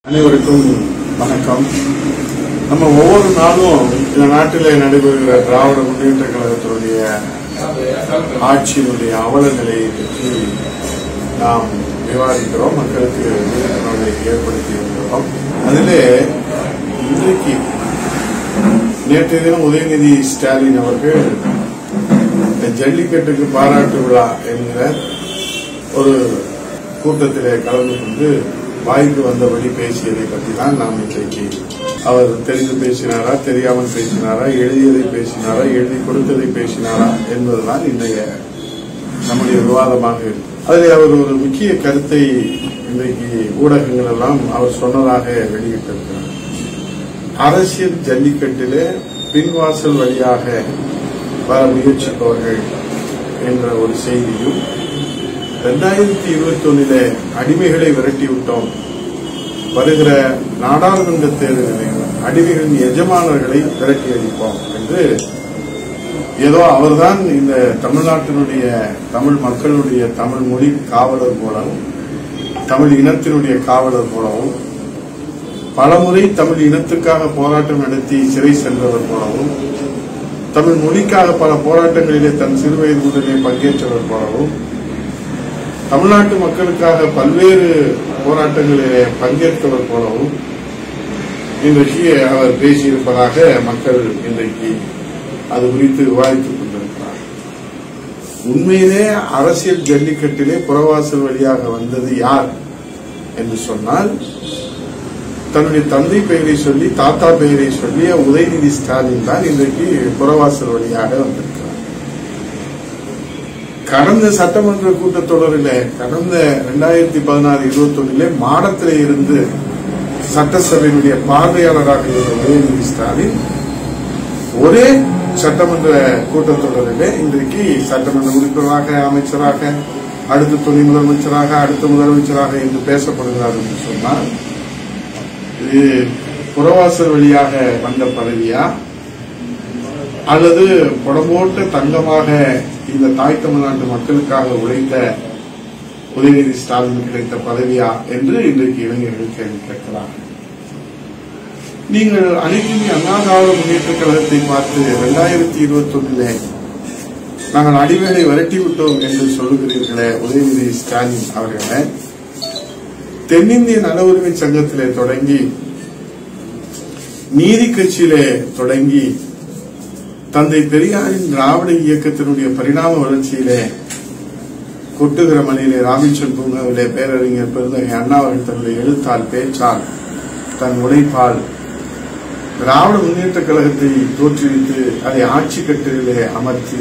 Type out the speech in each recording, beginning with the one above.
அனைவருக்கும் வணக்கம் நம்ம ஒவ்வொரு நாளும் இந்த நாட்டிலே நடைபெறுகிற திராவிட முன்னேற்ற கழகத்தினுடைய ஆட்சியினுடைய அவல நிலையை பற்றி நாம் விவாதிக்கிறோம் மக்களுக்கு விழிப்புணர்வை ஏற்படுத்தி வருகிறோம் அதிலே இன்றைக்கு நேற்றைய தினம் உதயநிதி ஸ்டாலின் அவர்கள் இந்த ஜல்லிக்கட்டுக்கு பாராட்டு விழா என்கிற ஒரு கூட்டத்திலே கலந்து கொண்டு வாய்க்கு வந்தபடி பேசியதை பற்றி தான் நாம் இன்றைக்கு அவர் தெரிந்து பேசினாரா தெரியாமல் பேசினாரா எழுதியதை பேசினாரா எழுதி கொடுத்ததை பேசினாரா என்பதுதான் இன்றைய நம்முடைய விவாதமாக இருக்கு அதில் அவர் ஒரு முக்கிய கருத்தை இன்றைக்கு ஊடகங்கள் எல்லாம் அவர் சொன்னதாக வெளியிட்டிருக்கிறார் அரசியல் ஜல்லிக்கட்டிலே பின்வாசல் வழியாக வர முயற்சிப்பவர்கள் என்ற ஒரு செய்தியும் இரண்டாயிரத்தி இருபத்தி ஒன்னிலே அடிமைகளை விரட்டிவிட்டோம் வருகிற நாடாளுமன்ற தேர்தலில் அடிமைகளின் எஜமானர்களை விரட்டி அடிப்போம் என்று ஏதோ அவர்தான் இந்த தமிழ்நாட்டினுடைய தமிழ் மக்களுடைய தமிழ் மொழி காவலர் போலவும் தமிழ் இனத்தினுடைய காவலர் போலவும் பலமுறை தமிழ் இனத்துக்காக போராட்டம் நடத்தி சிறை சென்றவர் போலவும் தமிழ் மொழிக்காக பல போராட்டங்களிலே தன் சிறுவயது முதலே பங்கேற்றவர் போலவும் தமிழ்நாட்டு மக்களுக்காக பல்வேறு போராட்டங்களிலே பங்கேற்றவர் போலவும் இன்றைக்கு அவர் பேசியிருப்பதாக மக்கள் இன்றைக்கு அது குறித்து விவாதித்துக் கொண்டிருக்கிறார் உண்மையிலே அரசியல் ஜல்லிக்கட்டிலே புறவாசல் வழியாக வந்தது யார் என்று சொன்னால் தன்னுடைய தந்தை பெயரை சொல்லி தாத்தா பெயரை சொல்லி உதயநிதி ஸ்டாலின் தான் இன்றைக்கு புறவாசல் வழியாக வந்திருக்கிறார் கடந்த சட்டமன்ற கூட்டத்தொடரில் கடந்த இரண்டாயிரத்தி பதினாறு இருபத்தி ஒன்னிலே மாடத்திலே இருந்து சட்டசபையினுடைய பார்வையாளராக இருந்த உதயநிதி ஸ்டாலின் ஒரே சட்டமன்ற கூட்டத்தொடரிலே இன்றைக்கு சட்டமன்ற உறுப்பினராக அமைச்சராக அடுத்த துணை முதலமைச்சராக அடுத்த முதலமைச்சராக என்று பேசப்படுகிறார் என்று சொன்னால் இது புறவாசல் வழியாக வந்த பதவியா அல்லது புடம்போட்ட தங்கமாக இந்த தாய் தமிழ்நாட்டு மக்களுக்காக உழைத்த உதயநிதி ஸ்டாலின் கிடைத்த பதவியா என்று இன்றைக்கு இளைஞர்கள் கேள்வி கேட்கிறார்கள் நீங்கள் அனைத்து அண்ணா திராவிட முன்னேற்ற கழகத்தை பார்த்து இரண்டாயிரத்தி இருபத்தி ஒன்னிலே நாங்கள் அடிமைகளை விரட்டி விட்டோம் என்று சொல்லுகிறீர்களே உதயநிதி ஸ்டாலின் அவர்களே தென்னிந்திய நல உரிமை சங்கத்திலே தொடங்கி நீதி கட்சியிலே தொடங்கி தந்தை பெரியாரின் திராவிட இயக்கத்தினுடைய பரிணாம வளர்ச்சியிலே கொட்டுகிற மலையிலே ராமேஸ்வரன் பூங்காவிலே பேரறிஞர் பெருந்தகை அண்ணா அவர்கள் தன்னுடைய எழுத்தால் பேச்சால் தன் உழைப்பால் திராவிட முன்னேற்ற கழகத்தை தோற்றுவித்து அதை ஆட்சி கட்டிலே அமர்த்தி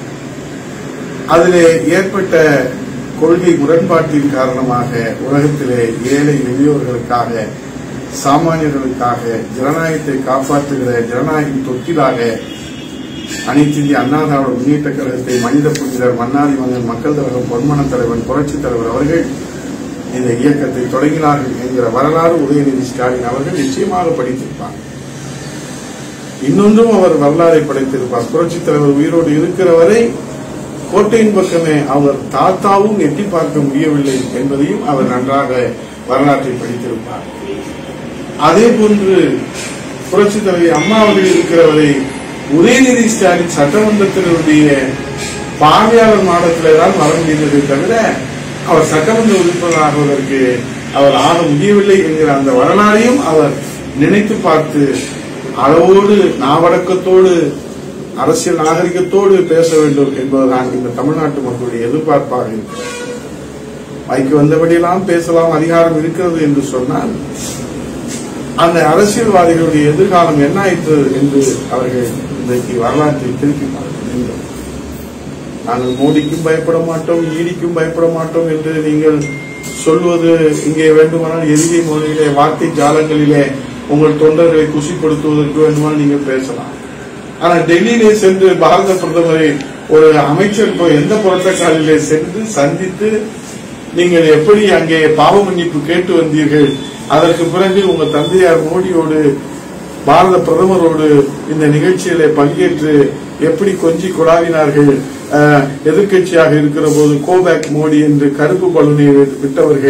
அதிலே ஏற்பட்ட கொள்கை முரண்பாட்டின் காரணமாக உலகத்திலே ஏழை எளியோர்களுக்காக சாமானியர்களுக்காக ஜனநாயகத்தை காப்பாற்றுகிற ஜனநாயகம் தொட்டிலாக அனைத்து இந்திய அண்ணா திராவிட முன்னேற்ற கழகத்தை மனித புனிதர் மன்னாதி மகன் மக்கள் தலைவர் பொன்மன தலைவன் புரட்சித் தலைவர் அவர்கள் இந்த இயக்கத்தை தொடங்கினார்கள் என்கிற வரலாறு உதயநிதி ஸ்டாலின் அவர்கள் நிச்சயமாக படித்திருப்பார் இன்னொன்றும் அவர் வரலாறை படைத்திருப்பார் புரட்சித் தலைவர் உயிரோடு இருக்கிற வரை கோட்டையின் பக்கமே அவர் தாத்தாவும் எட்டி பார்க்க முடியவில்லை என்பதையும் அவர் நன்றாக வரலாற்றை படித்திருப்பார் அதே போன்று புரட்சி தலைவர் அம்மா அவர்கள் இருக்கிறவரை உதயநிதி ஸ்டாலின் சட்டமன்றத்தினுடைய பார்வையாளர் மாடத்திலே தான் வர முடிந்ததை தவிர அவர் சட்டமன்ற உறுப்பினராகுவதற்கு அவர் ஆக முடியவில்லை என்கிற அந்த வரலாறையும் அவர் நினைத்து பார்த்து அளவோடு நாவடக்கத்தோடு அரசியல் நாகரிகத்தோடு பேச வேண்டும் என்பதுதான் இந்த தமிழ்நாட்டு மக்களுடைய எதிர்பார்ப்பாக இருக்கிறது வாய்க்கு வந்தபடியெல்லாம் பேசலாம் அதிகாரம் இருக்கிறது என்று சொன்னால் அந்த அரசியல்வாதிகளுடைய எதிர்காலம் என்ன ஆயிற்று என்று அவர்கள் இன்றைக்கு வரலாற்றை திருப்பி பார்க்க வேண்டும் நாங்கள் மோடிக்கும் பயப்பட மாட்டோம் ஈடிக்கும் பயப்பட மாட்டோம் என்று நீங்கள் சொல்வது இங்கே வேண்டுமானால் எதிரி மொழியிலே வார்த்தை ஜாலங்களிலே உங்கள் தொண்டர்களை குசிப்படுத்துவதற்கு வேண்டுமானால் நீங்கள் பேசலாம் ஆனால் டெல்லியிலே சென்று பாரத பிரதமரை ஒரு அமைச்சர் இப்போ எந்த புரட்டக்காலிலே சென்று சந்தித்து நீங்கள் எப்படி அங்கே பாவ மன்னிப்பு கேட்டு வந்தீர்கள் அதற்கு பிறகு உங்க தந்தையார் மோடியோடு பாரத பிரதமரோடு இந்த நிகழ்ச்சியிலே பங்கேற்று எப்படி கொஞ்சி குழாவினார்கள் அஹ், எதிர்க்கட்சியாக இருக்கிற போது கோபேக் மோடி என்று கருப்பு பலூனை விட்டவர்கள்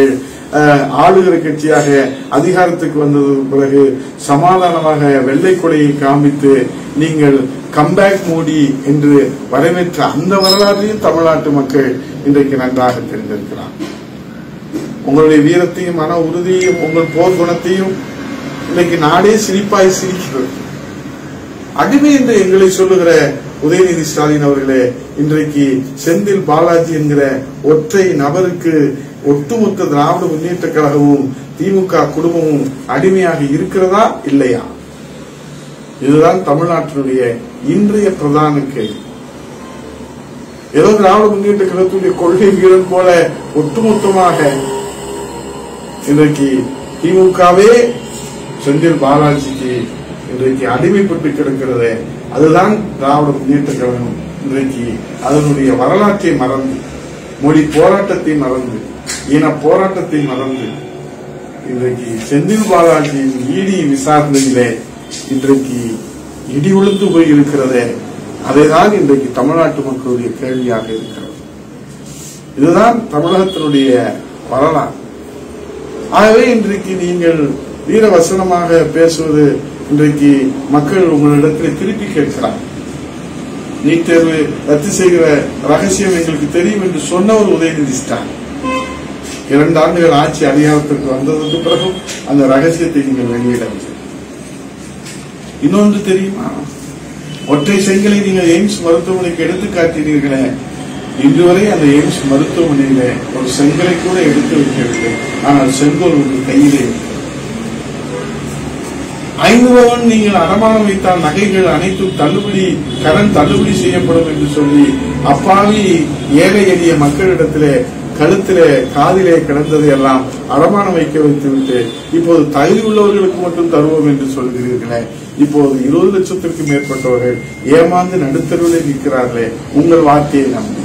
அஹ், ஆளுகிற கட்சியாக அதிகாரத்துக்கு வந்தது பிறகு சமாதானமாக வெள்ளை கொடையை காண்பித்து நீங்கள் கம்பேக் மோடி என்று வரவேற்ற அந்த வரலாற்றையும் தமிழ்நாட்டு மக்கள் இன்றைக்கு நன்றாக தெரிந்திருக்கிறார் உங்களுடைய வீரத்தையும் மன உறுதியையும் உங்கள் போர் குணத்தையும் இன்னைக்கு நாடே சிரிப்பாய் சிரிக்கிறது அடிமை என்று எங்களை சொல்லுகிற உதயநிதி ஸ்டாலின் அவர்களே இன்றைக்கு செந்தில் பாலாஜி என்கிற ஒற்றை நபருக்கு ஒட்டுமொத்த திராவிட முன்னேற்ற கழகமும் திமுக குடும்பமும் அடிமையாக இருக்கிறதா இல்லையா இதுதான் தமிழ்நாட்டினுடைய இன்றைய பிரதான கேள்வி ஏதோ திராவிட முன்னேற்ற கழகத்துடைய கொள்கை வீரன் போல ஒட்டுமொத்தமாக இன்றைக்கு திமுகவே செந்தில் பாலாஜிக்கு இன்றைக்கு அடிமைப்பட்டு கிடக்கிறது அதுதான் திராவிட முன்னேற்ற கழகம் இன்றைக்கு அதனுடைய வரலாற்றை மறந்து மொழி போராட்டத்தை மறந்து இன போராட்டத்தை மறந்து இன்றைக்கு செந்தில் பாலாஜியின் ஈடி விசாரணையிலே இன்றைக்கு இடி உளுந்து போய் இருக்கிறதே அதைதான் இன்றைக்கு தமிழ்நாட்டு மக்களுடைய கேள்வியாக இருக்கிறது இதுதான் தமிழகத்தினுடைய வரலாறு ஆகவே இன்றைக்கு நீங்கள் வீரவசனமாக பேசுவது இன்றைக்கு மக்கள் உங்களிடத்தில் திருப்பி கேட்கிறார் நீட் தேர்வு ரத்து செய்கிற ரகசியம் எங்களுக்கு தெரியும் என்று சொன்னவர் உதயநிதி ஸ்டாலின் இரண்டு ஆண்டுகள் ஆட்சி அதிகாரத்திற்கு வந்ததற்கு பிறகும் அந்த ரகசியத்தை நீங்கள் வெளியிடவில்லை இன்னொன்று தெரியுமா ஒற்றை செங்கலை நீங்கள் எய்ம்ஸ் மருத்துவமனைக்கு எடுத்து காட்டினீர்களே இன்று வரை அந்த எய்ம்ஸ் மருத்துவமனையில ஒரு செங்கலை கூட எடுத்து வைக்கவில்லை ஆனால் செங்கோல் உங்கள் கையிலே இருக்கிறது. ஐந்து பவன் நீங்கள் அடமானம் வைத்தால் நகைகள் அனைத்தும் தள்ளுபடி கடன் தள்ளுபடி செய்யப்படும் என்று சொல்லி அப்பாவி ஏழை எளிய மக்களிடத்திலே கழுத்திலே காதிலே கிடந்ததை எல்லாம் அடமானம் வைக்க வைத்துவிட்டு இப்போது தகுதி உள்ளவர்களுக்கு மட்டும் தருவோம் என்று சொல்கிறீர்களே இப்போது இருபது லட்சத்திற்கு மேற்பட்டவர்கள் ஏமாந்து நடுத்தருவில் நிற்கிறார்களே உங்கள் வார்த்தையை நம்பி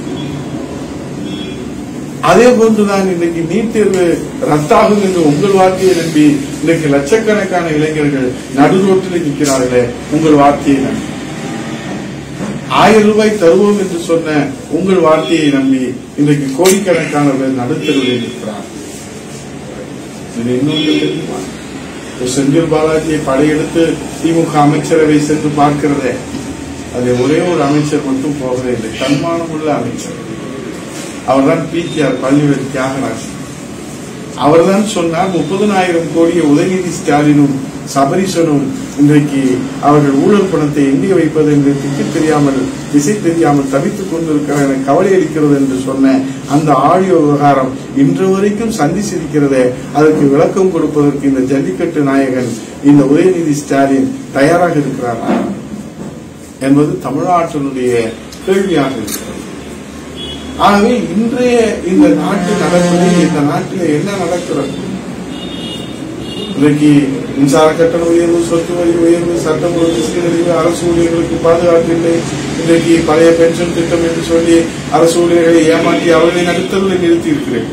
அதே போன்றுதான் இன்னைக்கு நீட் தேர்வு ரத்தாகும் என்று உங்கள் வார்த்தையை நம்பி இன்னைக்கு லட்சக்கணக்கான இளைஞர்கள் நடுரோட்டில் நிற்கிறார்களே உங்கள் வார்த்தையை நம்பி ஆயிரம் ரூபாய் தருவோம் என்று சொன்ன உங்கள் வார்த்தையை நம்பி இன்றைக்கு கோடிக்கணக்கானவர்கள் நடுத்தருவில் நிற்கிறார் இது இன்னொன்று தெரியுமா இப்ப செந்தில் பாலாஜியை படையெடுத்து திமுக அமைச்சரவை சென்று பார்க்கிறதே அது ஒரே ஒரு அமைச்சர் மட்டும் போகவே இல்லை தன்மானம் உள்ள அமைச்சர் அவர்தான் பிடிஆர் பள்ளிவேல் தியாகராஜன் அவர்தான் சொன்னார் முப்பதனாயிரம் கோடியை உதயநிதி ஸ்டாலினும் சபரிசனும் இன்றைக்கு அவர்கள் ஊழல் பணத்தை எங்கே வைப்பது என்று திக்கு தெரியாமல் திசை தெரியாமல் தவித்துக் கொண்டிருக்கிறார் என கவலை அளிக்கிறது என்று சொன்ன அந்த ஆடியோ விவகாரம் இன்று வரைக்கும் சந்திச்சிருக்கிறதே அதற்கு விளக்கம் கொடுப்பதற்கு இந்த ஜல்லிக்கட்டு நாயகன் இந்த உதயநிதி ஸ்டாலின் தயாராக இருக்கிறாரா என்பது தமிழ்நாட்டினுடைய கேள்வியாக இருக்கிறது ஆகவே இன்றைய இந்த நாட்டு நடப்பது இந்த நாட்டில் என்ன நடக்கிறது இன்றைக்கு மின்சார கட்டண உயர்வு சொத்து வரி உயர்வு சட்டம் ஒழுங்கு சீரழிவு அரசு ஊழியர்களுக்கு பாதுகாப்பு இல்லை இன்றைக்கு பழைய பென்ஷன் திட்டம் என்று சொல்லி அரசு ஊழியர்களை ஏமாற்றி அவர்களை நடுத்தருவில் நிறுத்தி இருக்கிறேன்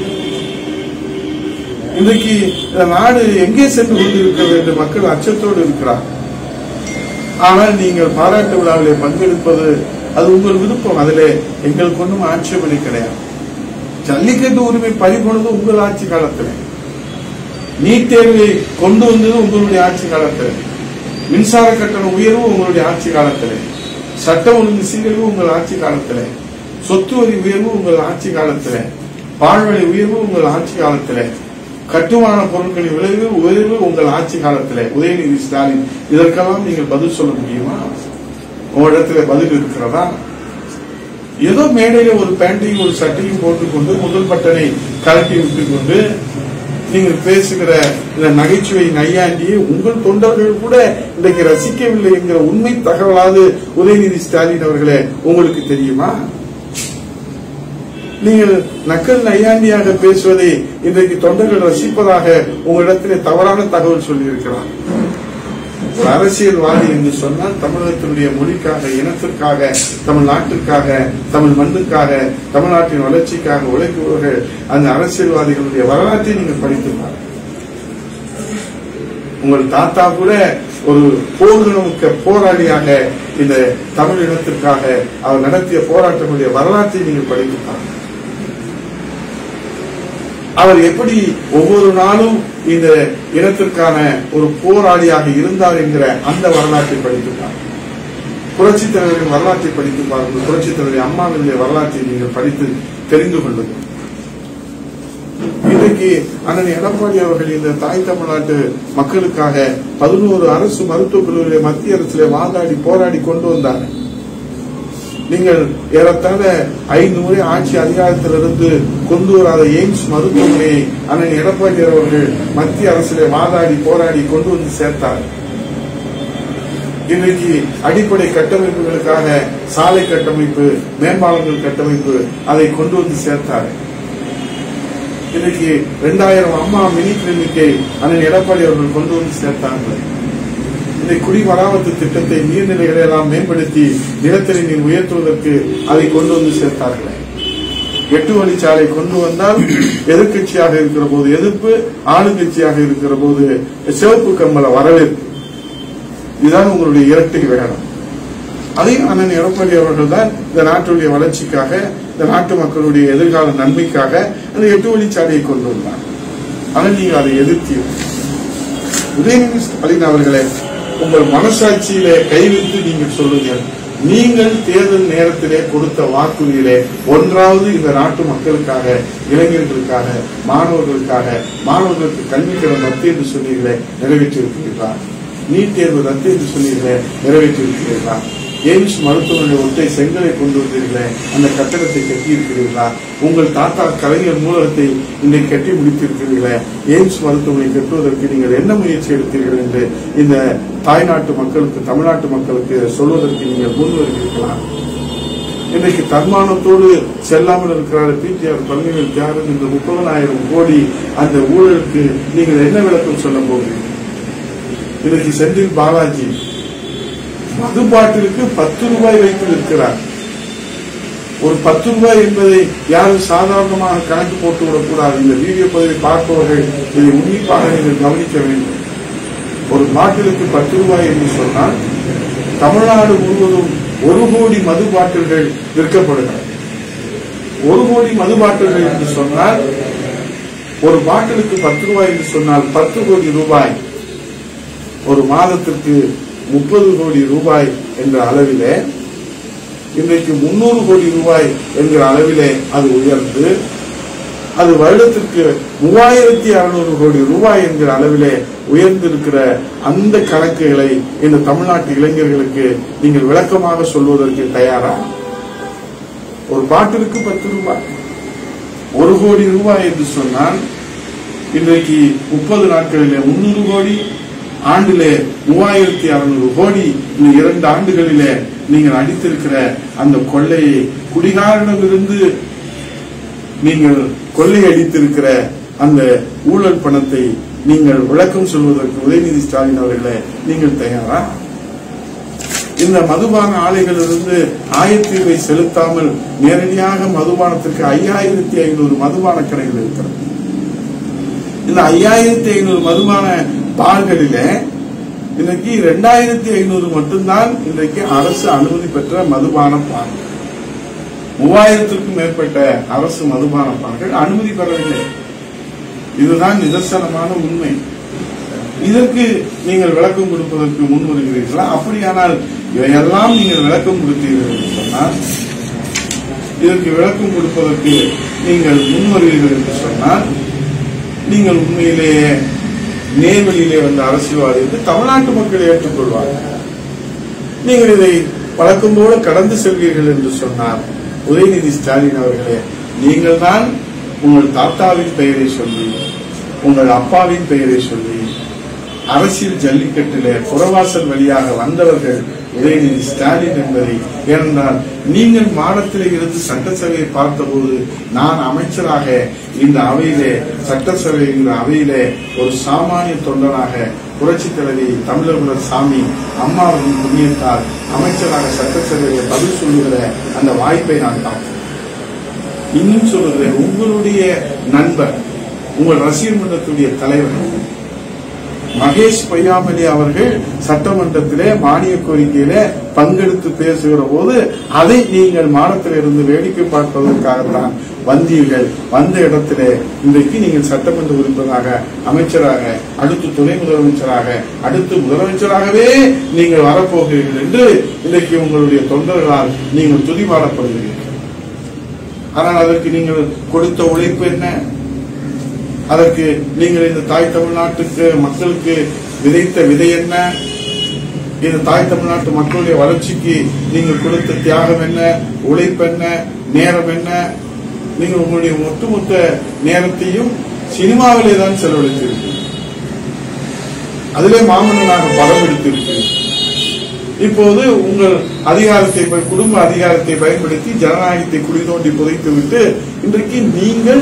இன்றைக்கு இந்த நாடு எங்கே சென்று கொண்டிருக்கிறது என்று மக்கள் அச்சத்தோடு இருக்கிறார் ஆனால் நீங்கள் பாராட்டு விழாவிலே பங்கெடுப்பது அது உங்கள் விருப்பம் அதிலே எங்களுக்கு ஒன்றும் ஆட்சேபனை கிடையாது ஜல்லிக்கட்டு உரிமை பறிபோனது உங்கள் ஆட்சி காலத்தில் நீட் தேர்வை கொண்டு வந்தது உங்களுடைய ஆட்சி காலத்தில் மின்சார கட்டண உயர்வு உங்களுடைய ஆட்சி காலத்தில் சட்ட ஒழுங்கு சீரழிவு உங்கள் ஆட்சி காலத்தில் சொத்து வரி உயர்வு உங்கள் ஆட்சி காலத்தில் பால்வழி உயர்வு உங்கள் ஆட்சி காலத்தில் கட்டுமான பொருட்களின் விளைவு உயர்வு உங்கள் ஆட்சி காலத்தில் உதயநிதி ஸ்டாலின் இதற்கெல்லாம் நீங்கள் பதில் சொல்ல முடியுமா உங்களிடத்துல பதில் இருக்கிறதா ஏதோ மேடையில ஒரு பேண்டையும் ஒரு சட்டையும் போட்டுக்கொண்டு முதல் பட்டனை கலட்டி விட்டுக் கொண்டு நீங்கள் பேசுகிற இந்த நகைச்சுவை நையாண்டியை உங்கள் தொண்டர்கள் கூட இன்றைக்கு ரசிக்கவில்லை என்கிற உண்மை தகவலாவது உதயநிதி ஸ்டாலின் அவர்களே உங்களுக்கு தெரியுமா நீங்கள் நக்கல் நையாண்டியாக பேசுவதை இன்றைக்கு தொண்டர்கள் ரசிப்பதாக உங்களிடத்திலே தவறான தகவல் சொல்லியிருக்கிறார் ஒரு அரசியல்வாதி என்று சொன்னால் தமிழகத்தினுடைய மொழிக்காக இனத்திற்காக தமிழ் நாட்டிற்காக தமிழ் மண்ணுக்காக தமிழ்நாட்டின் வளர்ச்சிக்காக உழைப்பவர்கள் அந்த அரசியல்வாதிகளுடைய வரலாற்றை நீங்கள் படித்துப்பார் உங்கள் தாத்தா கூட ஒரு போர்மிக்க போராளியாக இந்த தமிழ் இனத்திற்காக அவர் நடத்திய போராட்டங்களுடைய வரலாற்றை நீங்கள் படித்துப்பார் அவர் எப்படி ஒவ்வொரு நாளும் இந்த இனத்திற்கான ஒரு போராளியாக இருந்தார் என்கிற அந்த வரலாற்றை படித்து பாருங்கள் புரட்சித் தலைவரின் வரலாற்றை படித்து பாருங்கள் புரட்சித் தலைவர் அம்மாவினுடைய வரலாற்றை நீங்கள் படித்து தெரிந்து கொள்ளுங்கள் இன்றைக்கு அண்ணன் எடப்பாடி அவர்கள் இந்த தாய் தமிழ்நாட்டு மக்களுக்காக பதினோரு அரசு மருத்துவக் கல்லூரிகளை மத்திய அரசிலே வாதாடி போராடி கொண்டு வந்தார் நீங்கள் ஏறத்தாழ ஐந்து முறை ஆட்சி அதிகாரத்திலிருந்து கொண்டு வராத எய்ம்ஸ் மருத்துவமனையை அண்ணன் எடப்பாடி அவர்கள் மத்திய அரசிலே வாதாடி போராடி கொண்டு வந்து சேர்த்தார் இன்றைக்கு அடிப்படை கட்டமைப்புகளுக்காக சாலை கட்டமைப்பு மேம்பாலங்கள் கட்டமைப்பு அதை கொண்டு வந்து சேர்த்தார் இன்னைக்கு ரெண்டாயிரம் அம்மா மினி கிளினிக்கை அண்ணன் எடப்பாடி அவர்கள் கொண்டு வந்து சேர்த்தாங்க இந்த குடிமராமத்து திட்டத்தை நீர்நிலைகளை எல்லாம் மேம்படுத்தி நிலத்தடி நீர் உயர்த்துவதற்கு அதை கொண்டு வந்து சேர்த்தார்கள் எட்டு வழிச்சாலை கொண்டு வந்தால் எதிர்க்கட்சியாக இருக்கிற போது எதிர்ப்பு ஆளுங்கட்சியாக இருக்கிற போது சிவப்பு கம்பள வரவேற்பு இதுதான் உங்களுடைய இரட்டை வேடம் அதையும் அண்ணன் எடப்பாடி அவர்கள் தான் இந்த நாட்டுடைய வளர்ச்சிக்காக இந்த நாட்டு மக்களுடைய எதிர்கால நன்மைக்காக அந்த எட்டு வழிச்சாலையை கொண்டு வந்தார் ஆனால் நீங்க அதை எதிர்த்தீர்கள் உதயநிதி ஸ்டாலின் அவர்களே உங்கள் மனசாட்சியிலே கைவிட்டு நீங்கள் சொல்லுங்கள் நீங்கள் தேர்தல் நேரத்திலே கொடுத்த வாக்குறுதியிலே ஒன்றாவது இந்த நாட்டு மக்களுக்காக இளைஞர்களுக்காக மாணவர்களுக்காக மாணவர்களுக்கு கல்வி கடன் ரத்து என்று சொன்னீர்களே நிறைவேற்றியிருக்கிறீர்களா நீட் தேர்வு ரத்து என்று சொன்னீர்களே நிறைவேற்றியிருக்கிறீர்களா எய்ம்ஸ் மருத்துவமனை ஒற்றை செங்கலை கொண்டு வந்தீர்களே அந்த கட்டடத்தை கட்டியிருக்கிறீர்களா உங்கள் தாத்தா கலைஞர் நூலகத்தை இன்றைக்கு கட்டி முடித்திருக்கிறீர்களே எய்ம்ஸ் மருத்துவமனை கட்டுவதற்கு நீங்கள் என்ன முயற்சி எடுத்தீர்கள் என்று இந்த தாய்நாட்டு மக்களுக்கு தமிழ்நாட்டு மக்களுக்கு சொல்வதற்கு நீங்கள் முன் வருகிறீர்களா இன்றைக்கு தன்மானத்தோடு செல்லாமல் இருக்கிறார் பிடிஆர் பழனிவேல் தியாகன் இந்த முப்பதனாயிரம் கோடி அந்த ஊழலுக்கு நீங்கள் என்ன விளக்கம் சொல்ல போகிறீர்கள் இன்னைக்கு செந்தில் பாலாஜி மது பாட்டிலுக்கு பத்து ரூபாய் வைத்து விற்கிறார் ஒரு பத்து ரூபாய் என்பதை யாரும் சாதாரணமாக கணக்கு போட்டு விடக்கூடாது இந்த வீடியோ பதிவை பார்ப்பவர்கள் இதை உன்னிப்பாக நீங்கள் கவனிக்க வேண்டும் ஒரு பாட்டிலுக்கு பத்து ரூபாய் என்று சொன்னால் தமிழ்நாடு முழுவதும் ஒரு கோடி மது பாட்டில்கள் விற்கப்படுகிறது ஒரு கோடி மது பாட்டில்கள் என்று சொன்னால் ஒரு பாட்டிலுக்கு பத்து ரூபாய் என்று சொன்னால் பத்து கோடி ரூபாய் ஒரு மாதத்திற்கு முப்பது கோடி ரூபாய் என்ற அளவிலே இன்றைக்கு முன்னூறு கோடி ரூபாய் என்கிற அளவிலே அது உயர்ந்து அது வருடத்திற்கு மூவாயிரத்தி அறுநூறு கோடி ரூபாய் என்கிற அளவிலே உயர்ந்திருக்கிற அந்த கணக்குகளை இந்த தமிழ்நாட்டு இளைஞர்களுக்கு நீங்கள் விளக்கமாக சொல்வதற்கு தயாரா ஒரு பாட்டிற்கு பத்து ரூபாய் ஒரு கோடி ரூபாய் என்று சொன்னால் இன்றைக்கு முப்பது நாட்களிலே முன்னூறு கோடி ஆண்டிலே மூவாயிரத்தி அறுநூறு கோடி இந்த இரண்டு ஆண்டுகளிலே நீங்கள் அடித்திருக்கிற அந்த கொள்ளையை குடிகாரனிடமிருந்து நீங்கள் கொள்ளை அடித்திருக்கிற அந்த ஊழல் பணத்தை நீங்கள் விளக்கம் சொல்வதற்கு உதயநிதி ஸ்டாலின் அவர்களே நீங்கள் தயாரா இந்த மதுபான ஆலைகளிலிருந்து ஆயத்தீர்வை செலுத்தாமல் நேரடியாக மதுபானத்திற்கு ஐயாயிரத்தி ஐநூறு மதுபான கடைகள் இருக்கிறது இந்த ஐயாயிரத்தி ஐநூறு மதுபான பார்களிலே இன்னைக்கு ரெண்டாயிரத்தி ஐநூறு மட்டும்தான் இன்றைக்கு அரசு அனுமதி பெற்ற மதுபான பார் மூவாயிரத்திற்கும் மேற்பட்ட அரசு மதுபான பார்கள் அனுமதி பெறவில்லை இதுதான் நிதர்சனமான உண்மை இதற்கு நீங்கள் விளக்கம் கொடுப்பதற்கு முன் வருகிறீர்களா அப்படியானால் இவையெல்லாம் நீங்கள் விளக்கம் கொடுத்தீர்கள் என்று சொன்னால் இதற்கு விளக்கம் கொடுப்பதற்கு நீங்கள் முன் வருவீர்கள் என்று சொன்னால் நீங்கள் உண்மையிலேயே நேர்வழியிலே வந்த அரசியல்வாதி என்று தமிழ்நாட்டு மக்கள் ஏற்றுக்கொள்வார்கள் நீங்கள் இதை வழக்கம் போல கடந்து செல்வீர்கள் என்று சொன்னார் உதயநிதி ஸ்டாலின் அவர்களே நீங்கள் தான் உங்கள் தாத்தாவின் பெயரை சொல்லி உங்கள் அப்பாவின் பெயரை சொல்லி அரசியல் ஜல்லிக்கட்டிலே புறவாசல் வழியாக வந்தவர்கள் உதயநிதி ஸ்டாலின் என்பதை ஏனென்றால் நீங்கள் மாடத்திலே இருந்து சட்டசபையை பார்த்தபோது நான் அமைச்சராக இந்த அவையிலே சட்டசபை என்கிற அவையிலே ஒரு சாமானிய தொண்டனாக புரட்சி தலைவி தமிழர் சாமி அம்மாவின் புண்ணியத்தால் அமைச்சராக சட்டசபையில் பதில் சொல்லுகிற அந்த வாய்ப்பை நான் பார்த்தேன் இன்னும் சொல்லுகிறேன் உங்களுடைய நண்பர் உங்கள் ரசிகர் மன்றத்துடைய தலைவர் மகேஷ் பொய்யாமலி அவர்கள் சட்டமன்றத்திலே மானிய கோரிக்கையில பங்கெடுத்து பேசுகிற போது அதை நீங்கள் மாடத்தில் இருந்து வேடிக்கை பார்ப்பதற்காகத்தான் வந்தீர்கள் வந்த இடத்திலே இன்றைக்கு நீங்கள் சட்டமன்ற உறுப்பினராக அமைச்சராக அடுத்து துணை முதலமைச்சராக அடுத்து முதலமைச்சராகவே நீங்கள் வரப்போகிறீர்கள் என்று இன்றைக்கு உங்களுடைய தொண்டர்களால் நீங்கள் துதிபாடப்படுகிறீர்கள் ஆனால் அதற்கு நீங்கள் கொடுத்த உழைப்பு என்ன அதற்கு நீங்கள் இந்த தாய் தமிழ்நாட்டுக்கு மக்களுக்கு விதைத்த விதை என்ன இந்த தாய் தமிழ்நாட்டு மக்களுடைய வளர்ச்சிக்கு நீங்கள் கொடுத்த தியாகம் என்ன உழைப்பு என்ன நேரம் என்ன நீங்கள் உங்களுடைய ஒட்டுமொத்த நேரத்தையும் சினிமாவிலே தான் செலவழித்திருக்கிறீர்கள் அதிலே மாமன்னனாக படம் எடுத்திருக்கிறீர்கள் இப்போது உங்கள் அதிகாரத்தை ப- குடும்ப அதிகாரத்தை பயன்படுத்தி ஜனநாயகத்தை குழி தோண்டி புதைத்து விட்டு இன்றைக்கு நீங்கள்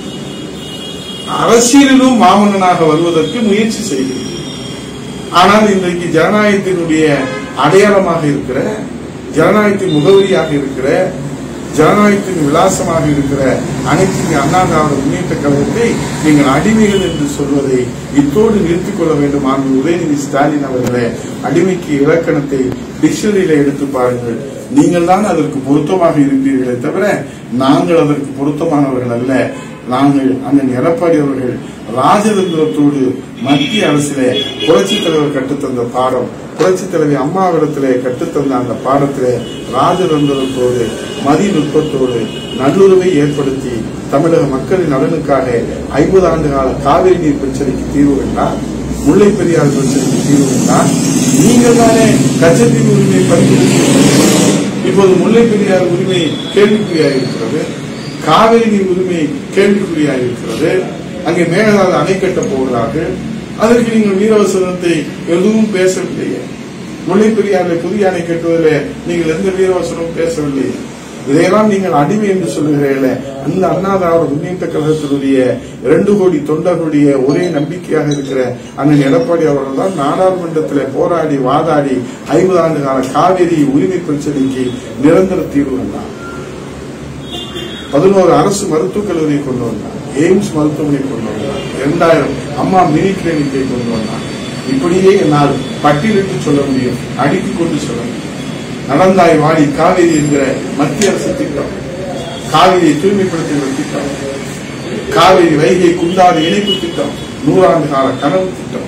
அரசியலிலும் மாமன்னனாக வருவதற்கு முயற்சி செய்கிறீர்கள் ஆனால் இன்றைக்கு ஜனநாயகத்தினுடைய அடையாளமாக இருக்கிற ஜனநாயகத்தின் முகவரியாக இருக்கிற ஜனநாயகத்தின் விலாசமாக இருக்கிற அனைத்து இந்திய அண்ணா திராவிட முன்னேற்ற கழகத்தை நீங்கள் அடிமைகள் என்று சொல்வதை இத்தோடு நிறுத்திக் கொள்ள வேண்டும் ஆண்டு உதயநிதி ஸ்டாலின் அவர்களே அடிமைக்கு இலக்கணத்தை டிக்ஷனரியில எடுத்து பாருங்கள் நீங்கள் தான் அதற்கு பொருத்தமாக இருக்கிறீர்களே தவிர நாங்கள் அதற்கு பொருத்தமானவர்கள் அல்ல நாங்கள் அண்ணன் எடப்பாடி அவர்கள் ராஜதந்திரத்தோடு மத்திய அரசிலே புரட்சித் தலைவர் கற்றுத்தந்த பாடம் புரட்சித் தலைவி அம்மாவிடத்திலே கற்றுத்தந்த அந்த பாடத்திலே ராஜதந்திரத்தோடு மதிநுட்பத்தோடு நல்லுறவை ஏற்படுத்தி தமிழக மக்களின் நலனுக்காக ஐம்பது ஆண்டு கால காவிரி நீர் பிரச்சனைக்கு தீர்வு கண்டார் முல்லை பெரியார் பிரச்சனைக்கு தீர்வு கண்டார் நீங்கள் தானே கச்சத்தீவு உரிமையை பரிந்துரைத்தீர்கள் இப்போது முல்லை பெரியார் உரிமை கேள்விக்குறியாக இருக்கிறது காவிரி நீர் உரிமை கேள்விக்குறியாக இருக்கிறது அங்கே மேகதாது அணை கட்டப் போகிறார்கள் அதற்கு நீங்கள் வீரவசனத்தை எதுவும் பேசவில்லையே முல்லை பெரியாரை புதிய அணை கட்டுவதிலே நீங்கள் எந்த வீரவசனமும் பேசவில்லை இதையெல்லாம் நீங்கள் அடிமை என்று சொல்லுகிறீர்களே அந்த அண்ணா திராவிட முன்னேற்ற கழகத்தினுடைய இரண்டு கோடி தொண்டர்களுடைய ஒரே நம்பிக்கையாக இருக்கிற அண்ணன் எடப்பாடி அவர்கள் தான் நாடாளுமன்றத்தில் போராடி வாதாடி ஐம்பது ஆண்டு கால காவிரி உரிமை பிரச்சனைக்கு நிரந்தர தீர்வு கண்டார் பதினோரு அரசு மருத்துவக் கல்லூரியை கொண்டு வந்தார் எய்ம்ஸ் மருத்துவமனை கொண்டு வந்தார் இரண்டாயிரம் அம்மா மினி கிளினிக்கை கொண்டு வந்தார் இப்படியே என்னால் பட்டியலிட்டு சொல்ல முடியும் அடுக்கிக் கொண்டு சொல்ல முடியும் நடந்தாய் வாடி காவிரி என்கிற மத்திய அரசு திட்டம் காவிரியை தூய்மைப்படுத்துகிற திட்டம் காவிரி வைகை குண்டாறு இணைப்பு திட்டம் நூறாண்டு கால கனவு திட்டம்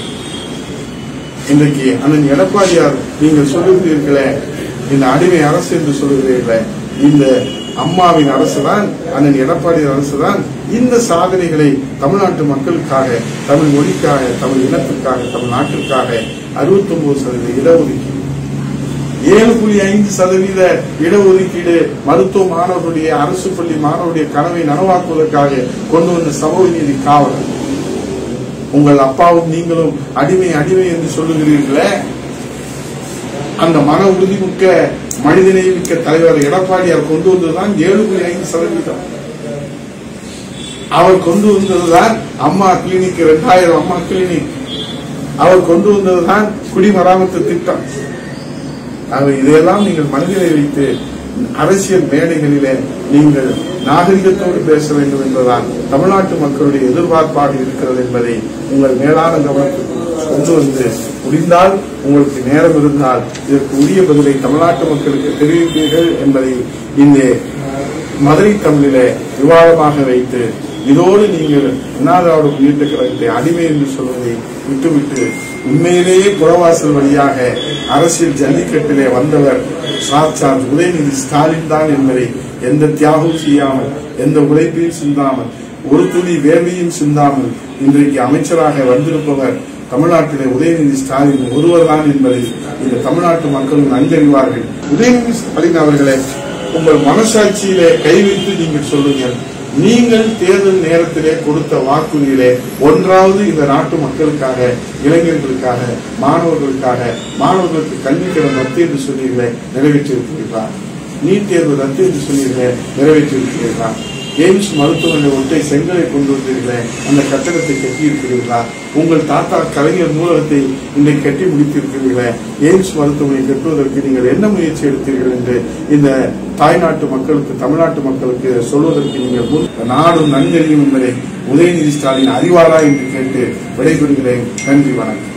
இன்றைக்கு அண்ணன் எடப்பாடியார் நீங்கள் சொல்லுகிறீர்களே இந்த அடிமை அரசு என்று சொல்லுகிறீர்களே இந்த அம்மாவின் அரசுதான் அண்ணன் எடப்பாடியார் அரசுதான் இந்த சாதனைகளை தமிழ்நாட்டு மக்களுக்காக தமிழ் மொழிக்காக தமிழ் இனத்திற்காக தமிழ் நாட்டிற்காக அறுபத்தி ஒன்பது சதவீத இடஒதுக்கீடு ஏழு புள்ளி ஐந்து சதவீத இடஒதுக்கீடு மருத்துவ மாணவர்களுடைய அரசு பள்ளி மாணவருடைய கனவை நனவாக்குவதற்காக கொண்டு வந்த சமூக நீதி காவலர் உங்கள் அப்பாவும் நீங்களும் அடிமை அடிமை என்று சொல்லுகிறீர்களே அந்த மன உறுதிமிக்க மனிதநேயமிக்க தலைவர் எடப்பாடியார் கொண்டு வந்ததுதான் ஏழு புள்ளி ஐந்து சதவீதம் அவர் கொண்டு வந்ததுதான் அம்மா கிளினிக் இரண்டாயிரம் அம்மா கிளினிக் அவர் கொண்டு வந்ததுதான் குடிமராமத்து திட்டம் ஆக இதையெல்லாம் நீங்கள் மனதிலே வைத்து அரசியல் மேடைகளிலே நீங்கள் நாகரிகத்தோடு பேச வேண்டும் என்பதுதான் தமிழ்நாட்டு மக்களுடைய எதிர்பார்ப்பாக இருக்கிறது என்பதை உங்கள் மேலான கவனத்துக்கு கொண்டு வந்து முடிந்தால் உங்களுக்கு நேரம் இருந்தால் இதற்கு உரிய பதிலை தமிழ்நாட்டு மக்களுக்கு தெரிவிப்பீர்கள் என்பதை இந்த மதுரை தமிழிலே விவாதமாக வைத்து இதோடு நீங்கள் அண்ணாதிராவிட முன்னேற்ற கழகத்தை அடிமை என்று சொல்வதை விட்டுவிட்டு உண்மையிலேயே புறவாசல் வழியாக அரசியல் ஜல்லிக்கட்டிலே வந்தவர் சாட்சாத் உதயநிதி ஸ்டாலின் தான் என்பதை எந்த தியாகமும் செய்யாமல் எந்த உழைப்பையும் சிந்தாமல் ஒரு துளி வேர்வையும் சிந்தாமல் இன்றைக்கு அமைச்சராக வந்திருப்பவர் தமிழ்நாட்டிலே உதயநிதி ஸ்டாலின் ஒருவர் தான் என்பதை இந்த தமிழ்நாட்டு மக்களும் நன்கறிவார்கள் உதயநிதி ஸ்டாலின் அவர்களே உங்கள் மனசாட்சியிலே கை வைத்து நீங்கள் சொல்லுங்கள் நீங்கள் தேர்தல் நேரத்திலே கொடுத்த வாக்குறுதியிலே ஒன்றாவது இந்த நாட்டு மக்களுக்காக இளைஞர்களுக்காக மாணவர்களுக்காக மாணவர்களுக்கு கல்வி கடன் ரத்து என்று சொன்னீர்களே நிறைவேற்றியிருக்கிறீர்களா நீட் தேர்வு ரத்து என்று சொன்னீர்களே நிறைவேற்றியிருக்கிறீர்களா எய்ம்ஸ் மருத்துவமனை ஒற்றை செங்கலை கொண்டு வந்தீர்களே அந்த கட்டடத்தை கட்டி இருக்கிறீர்களா உங்கள் தாத்தா கலைஞர் நூலகத்தை இன்றைக்கு கட்டி முடித்திருக்கிறீர்களே எய்ம்ஸ் மருத்துவமனை கட்டுவதற்கு நீங்கள் என்ன முயற்சி எடுத்தீர்கள் என்று இந்த தாய்நாட்டு மக்களுக்கு தமிழ்நாட்டு மக்களுக்கு சொல்வதற்கு நீங்கள் முன் நாடும் நன்கறியும் என்பதை உதயநிதி ஸ்டாலின் அறிவாரா என்று கேட்டு விடைபெறுகிறேன் நன்றி வணக்கம்